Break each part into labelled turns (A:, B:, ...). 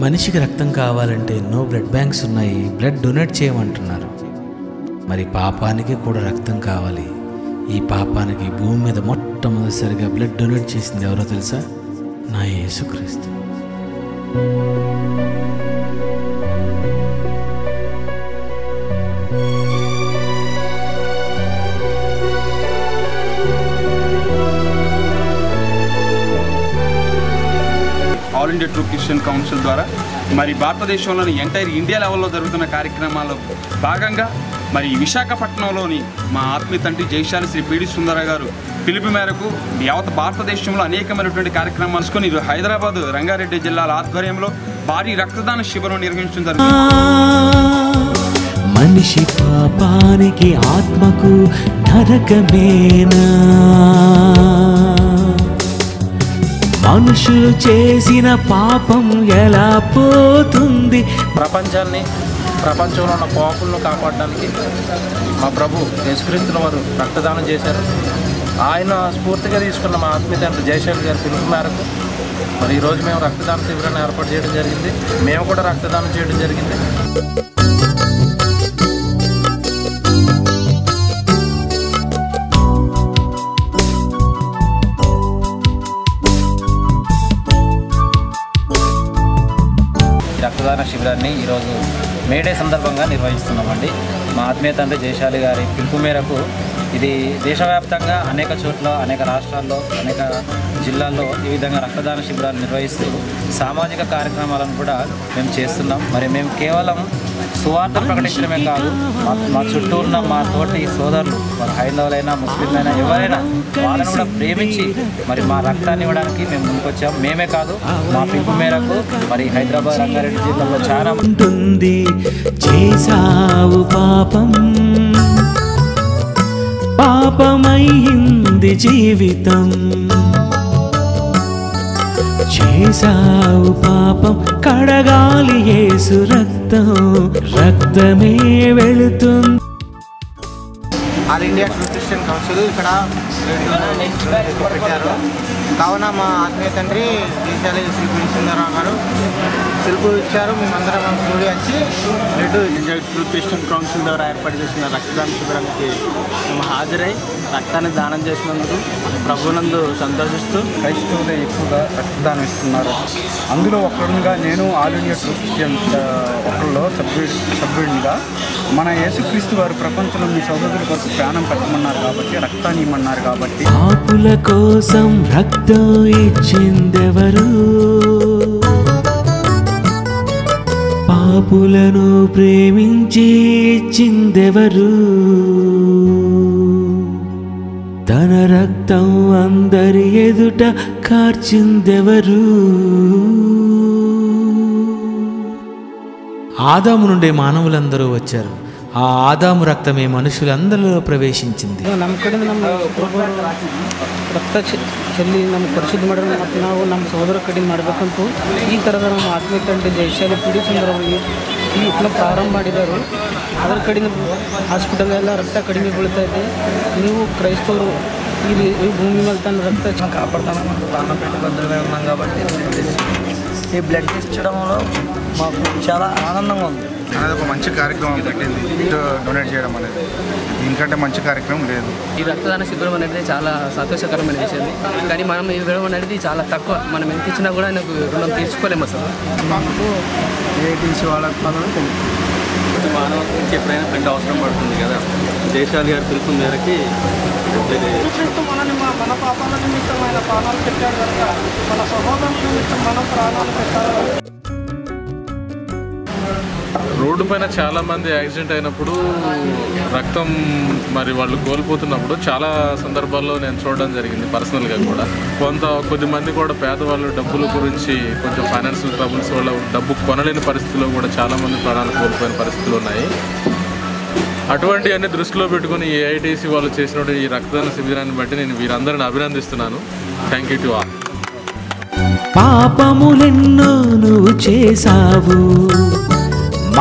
A: మనిషికి రక్తం కావాలంటే ఎన్నో బ్లడ్ బ్యాంక్స్ ఉన్నాయి బ్లడ్ డొనేట్ చేయమంటున్నారు మరి పాపానికి కూడా రక్తం కావాలి ఈ పాపానికి భూమి మీద మొట్టమొదటిసారిగా బ్లడ్ డొనేట్ చేసింది ఎవరో తెలుసా నా యేసుక్రీస్తు
B: all India true Christian council ద్వారా మరి భారతదేశంలోని ఎంటైర్ ఇండియా లెవెల్లో జరుగుతున్న కార్యక్రమాల్లో భాగంగా మరి విశాఖపట్నంలోని మా ఆత్మీయ తండ్రి జయశాలి శ్రీ పిడి సుందర గారు పిలుపు మేరకు యావత్ భారతదేశంలో అనేకమైనటువంటి కార్యక్రమాలు తీసుకొని ఈరోజు హైదరాబాద్ రంగారెడ్డి జిల్లాల ఆధ్వర్యంలో భారీ రక్తదాన శిబిరం నిర్వహించడం జరిగింది
A: మనిషి పాపానికి ఆత్మకు నరకమేనా మనుషులు చేసిన పాపం ఎలా పోతుంది
C: ప్రపంచాన్ని ప్రపంచంలో ఉన్న పాపులను కాపాడడానికి మా ప్రభు యేసుక్రీస్తుల వారు రక్తదానం చేశారు ఆయన స్ఫూర్తిగా తీసుకున్న మా ఆత్మీయ తండ్రి జయశైల్ గారి పిలుపు మేరకు మరి ఈరోజు మేము రక్తదాన శిబిరాన్ని ఏర్పాటు చేయడం జరిగింది మేము కూడా రక్తదానం చేయడం జరిగింది ఈ రక్తదాన శిబిరాన్ని ఈరోజు మేడే సందర్భంగా నిర్వహిస్తున్నామండి మా ఆత్మీయ తండ్రి జయశాలి గారి పిలుపు మేరకు ఇది దేశవ్యాప్తంగా అనేక చోట్ల అనేక రాష్ట్రాల్లో అనేక జిల్లాల్లో ఈ విధంగా రక్తదాన శిబిరాలు నిర్వహిస్తూ సామాజిక కార్యక్రమాలను కూడా మేము చేస్తున్నాం మరి మేము కేవలం సువార్త ప్రకటించడమే కాదు మా మా చుట్టూ ఉన్న మా తోటి సోదరులు వారు హైందవులైనా ముస్లింలైనా ఎవరైనా వాళ్ళని కూడా ప్రేమించి మరి మా రక్తాన్ని ఇవ్వడానికి మేము ముందుకొచ్చాం మేమే కాదు మా పిలుపు మేరకు మరి హైదరాబాద్ రంగారెడ్డి జిల్లాలో చాలా మంది
A: ఉంటుంది చేసావు పాపం పాపమైంది జీవితం చేసావు పాపం కడగాలి యేసు రక్తం రక్తమే వెళుతుంది
D: all India true Christian council ఇక్కడ రెండు పెట్టారు కావున మా ఆత్మీయ తండ్రి దేశాలి శ్రీ పి సుందరరావు గారు పిలుపు ఇచ్చారు మేమందరం కూడి వచ్చి blood India true Christian council ద్వారా ఏర్పాటు చేసిన రక్తదాన శిబిరానికి మేము హాజరై రక్తాన్ని దానం చేసినందుకు ప్రభునందు సంతోషిస్తూ
B: క్రైస్తవులే ఎక్కువగా రక్తదానం ఇస్తున్నారు అందులో ఒకరుగా నేను ఆల్ ఇండియా ట్రూ క్రిస్టియన్ ఒకరిలో సభ్యుడి సభ్యుడిగా మన యేసుక్రీస్తు వారు ప్రపంచంలో మీ సహోదరుల కొరకు ప్రాణం పెట్టమన్నారు కాబట్టి రక్తాన్ని ఇమ్మన్నారు కాబట్టి
A: పాపుల కోసం రక్తం ఇచ్చిందెవరు పాపులను ప్రేమించి ఇచ్చిందెవరు తన రక్తం అందరి ఎదుట కార్చిందెవరు ఆదాము నుండే మానవులందరూ వచ్చారు ఆ ఆదాము రక్తమే మనుషులందరిలో ಪ್ರವೇಶಿಂಚಿಂది
E: ನಮ್ಮ ಕಡೆಯಿಂದ ನಮ್ಮ ಪ್ರಭುವರು ರಕ್ತ ಚೆ- ಚೆಲ್ಲಿ ನಮ್ಮ ಪರಿಶುದ್ಧ ಮಾಡೋಣ ಮತ್ತು ನಾವು ನಮ್ಮ ಸಹೋದರ ಕಡೆಯಿಂದ ಮಾಡಬೇಕಂತೂ ಈ ಥರದ ನಮ್ಮ ಆತ್ಮೀಯ ತಂದೆ ಜಯಶಾಲಿ ಪಿ ಡಿ ಸುಂದರ್ ಅವರಿಗೆ ಈ ಉಪನ ಪ್ರಾರಂಭ ಮಾಡಿದರು ಅದರ ಕಡೆಯಿಂದ ಹಾಸ್ಪಿಟಲ್ ಎಲ್ಲ ರಕ್ತ ಕಡಿಮೆ ಬೀಳ್ತಾ ಇದೆ ನೀವು ಕ್ರೈಸ್ತವರು ಈ ರೀ- ಈ ಭೂಮಿ ಮೇಲೆ ತನ್ನ ರಕ್ತ ಚ-
C: కాపాడతాను మనం ప్రాణం పెట్టుకుంటూనే ఉన్నాం కాబట్టి ఈ బ్లడ్ ఇచ్చడంలో మాకు చాలా ఆనందంగా ఉంది
F: అనేది ఒక మంచి కార్యక్రమం పెట్టింది బ్లడ్ డొనేట్ చేయడం అనేది దీనికంటే మంచి కార్యక్రమం లేదు
G: ఈ రక్తదాన శిబిరం అనేది చాలా సంతోషకరమైన విషయం కానీ మనం ఇవ్వడం అనేది చాలా తక్కువ మనం ఎంత ఇచ్చినా కూడా ఆయనకు రుణం తీర్చుకోలేము అసలు
D: ఏటీసీ వాళ్ళకి
H: ప్రతి మానవ గురించి ఎప్పుడైనా బ్లడ్ అవసరం పడుతుంది కదా దేశాలు గారి పిలుపు మేరకి
E: మనని మా మన పాపాల నిమిత్తం ఆయన ప్రాణాలు పెట్టాడు కనుక మన సహోదరుల నిమిత్తం మనం ప్రాణాలు పెట్టాలి
I: రోడ్డు పైన చాలా మంది యాక్సిడెంట్ అయినప్పుడు రక్తం మరి వాళ్ళు కోల్పోతున్నప్పుడు చాలా సందర్భాల్లో నేను చూడడం జరిగింది పర్సనల్గా కూడా కొంత కొద్ది మంది కూడా పేదవాళ్ళు డబ్బుల గురించి కొంచెం ఫైనాన్షియల్ ట్రబుల్స్ వల్ల డబ్బు కొనలేని పరిస్థితిలో కూడా చాలా మంది ప్రాణాలు కోల్పోయిన పరిస్థితులు ఉన్నాయి అటువంటి అన్ని దృష్టిలో పెట్టుకుని ఏఐటీసీ వాళ్ళు చేసినటువంటి ఈ రక్తదాన శిబిరాన్ని బట్టి నేను వీరందరిని అభినందిస్తున్నాను థ్యాంక్ యూ టు ఆల్
A: పాపములెన్నో నువ్వు చేసావు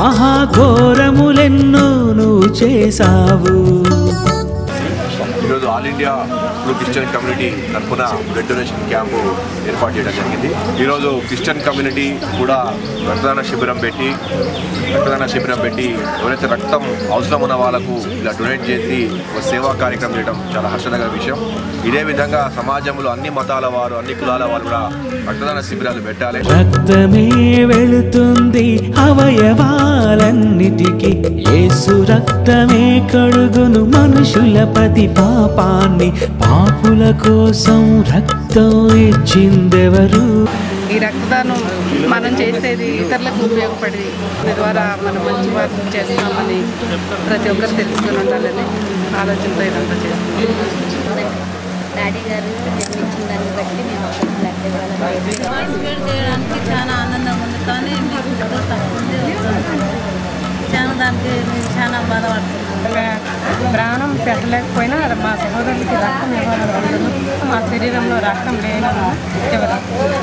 A: మహాఘోరములెన్నో నువ్వు చేసావు
J: ఈరోజు ఆల్ ఇండియా ఇప్పుడు క్రిస్టియన్ కమ్యూనిటీ తరఫున బ్లడ్ డొనేషన్ క్యాంపు ఏర్పాటు చేయడం జరిగింది ఈరోజు క్రిస్టియన్ కమ్యూనిటీ కూడా రక్తదాన శిబిరం పెట్టి రక్తదాన శిబిరం పెట్టి ఎవరైతే రక్తం అవసరం ఉన్న వాళ్ళకు ఇలా డొనేట్ చేసి ఒక సేవా కార్యక్రమం చేయడం చాలా హర్షదగర విషయం ఇదే విధంగా సమాజంలో అన్ని మతాల వారు అన్ని కులాల వారు కూడా రక్తదాన శిబిరాలు పెట్టాలి
K: రక్తమే వెళుతుంది అవయవాలన్నిటికీ యేసు రక్తమే కడుగును మనుషుల ప్రతి పాపాన్ని పాపుల కోసం రక్తం ఇచ్చిందెవరు
L: ఈ రక్తదానం మనం చేసేది ఇతరులకు ఉపయోగపడి దాని ద్వారా మనం మంచి వర్క్ చేస్తామని ప్రతి ఒక్కరు తెలుసుకుని ఉండాలని ఆలోచనతో ఇదంతా చేస్తున్నాం
M: డాడీ గారు జన్మించిన దాన్ని బట్టి మేము ఒక బ్లడ్ ఇవ్వాలని
N: పార్టిసిపేట్ చేయడానికి చాలా ఆనందంగా ఉంది కానీ మీకు ఇప్పుడు తక్కువ ఉంది. చాలా దానికి మేము చాలా బాధపడుతున్నాం
L: ప్రాణం పెట్టలేకపోయినా మా సహోదరులకి రక్తం ఇవ్వాలనుకుంటున్నాం మా శరీరంలో రక్తం లేనన్నా ఎవరు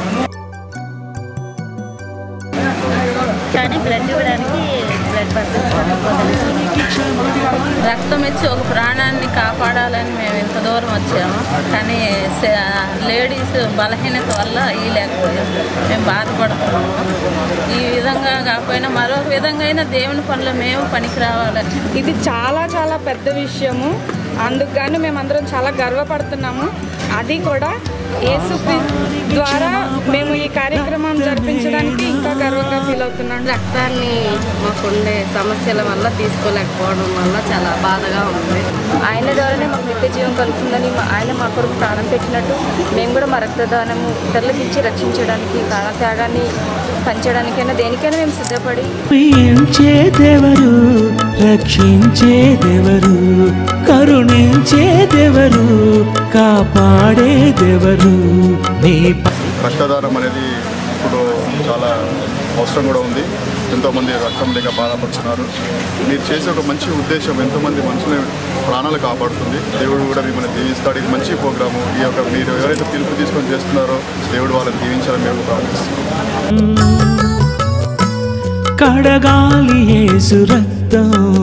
M: కానీ బ్లడ్ ఇవ్వడానికి బ్లడ్ పర్సన్స్
N: రక్తం ఇచ్చి ఒక ప్రాణాన్ని కాపాడాలని మేము ఇంత దూరం వచ్చాము కానీ స- లేడీస్ బలహీనత వల్ల ఇవ్వలేకపోయాం మేము బాధపడుతున్నాము ఈ విధంగా కాకపోయినా మరొక విధంగా అయినా దేవుని పనులు మేము పనికి రావాలని
O: ఇది చాలా చాలా పెద్ద విషయము అందుకు గాను మేమందరం చాలా గర్వపడుతున్నాము అది కూడా యేసు ద్వారా మేము ఈ కార్యక్రమం జరిపించడానికి ఇంకా గర్వంగా ఫీల్ అవుతున్నాం
P: రక్తాన్ని మాకుండే సమస్యల వల్ల తీసుకోలేకపోవడం వల్ల చాలా బాధగా ఉంది
O: ఆయన ద్వారానే మాకు నిత్య జీవం కలుగుతుందని మా- ఆయన మా కొరకు ప్రాణం పెట్టినట్టు మేము కూడా మా రక్తదానము ఇతరులకు ఇచ్చి రక్షించడానికి ప్రాణత్యాగాన్ని పంచడానికైనా దేనికైనా మేము సిద్ధపడి
K: ప్రేమించేదెవరు రక్షించేదెవరు కరుణించేదెవరు కాపాడేదెవరు నీ
Q: రక్తదానం అనేది ఇప్పుడు చాలా అవసరం కూడా ఉంది ఎంతోమంది రక్తం లేక బాధపడుతున్నారు మీరు చేసే ఒక మంచి ఉద్దేశం ఎంతోమంది మనుషుల ప్రాణాలు కాపాడుతుంది దేవుడు కూడా మిమ్మల్ని దీవిస్తాడు ఇది మంచి ప్రోగ్రాము ఈ యొక్క మీరు ఎవరైతే పిలుపు తీసుకొని చేస్తున్నారో దేవుడు వాళ్ళని దీవించాలని మేము ప్రార్థిస్తున్నాం
K: కడగాలి యేసు రక్తం